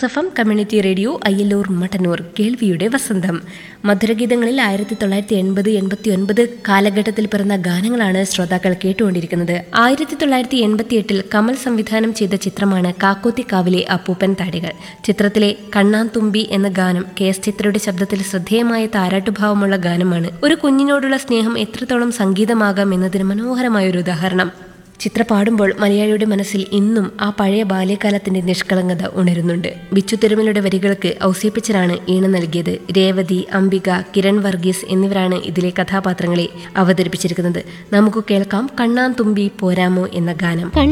F M community radio Ayyallur Mattannur കേൾവിയുടെ വസന്തം മധുരഗീതങ്ങളിൽ ആയിരത്തി തൊള്ളായിരത്തി എൺപത് എൺപത്തി ഒൻപത് കാലഘട്ടത്തിൽ പിറന്ന ഗാനങ്ങളാണ് ശ്രോതാക്കൾ കേട്ടുകൊണ്ടിരിക്കുന്നത് ആയിരത്തി തൊള്ളായിരത്തി എൺപത്തി എട്ടിൽ കമൽ സംവിധാനം ചെയ്ത ചിത്രമാണ് കാക്കോത്തിക്കാവിലെ അപ്പൂപ്പൻ താടികൾ ചിത്രത്തിലെ കണ്ണാൻ തുമ്പി എന്ന ഗാനം കെ എസ് ചിത്രയുടെ ശബ്ദത്തിൽ ശ്രദ്ധേയമായ താരാട്ടുഭാവമുള്ള ഗാനമാണ് ഒരു കുഞ്ഞിനോടുള്ള സ്നേഹം എത്രത്തോളം സംഗീതമാകാം എന്നതിന് മനോഹരമായ ഒരു ഉദാഹരണം ചിത്ര പാടുമ്പോൾ മലയാളിയുടെ മനസ്സിൽ ഇന്നും ആ പഴയ ബാല്യകാലത്തിന്റെ നിഷ്കളങ്കത ഉണരുന്നുണ്ട് ബിച്ചു തിരുമലയുടെ വരികൾക്ക് ഔസേപ്പിച്ചനാണ് ഈണം നൽകിയത് രേവതി അംബിക കിരൺ വർഗീസ് എന്നിവരാണ് ഇതിലെ കഥാപാത്രങ്ങളെ അവതരിപ്പിച്ചിരിക്കുന്നത് നമുക്ക് കേൾക്കാം കണ്ണാൻ തുമ്പി പോരാമോ എന്ന ഗാനം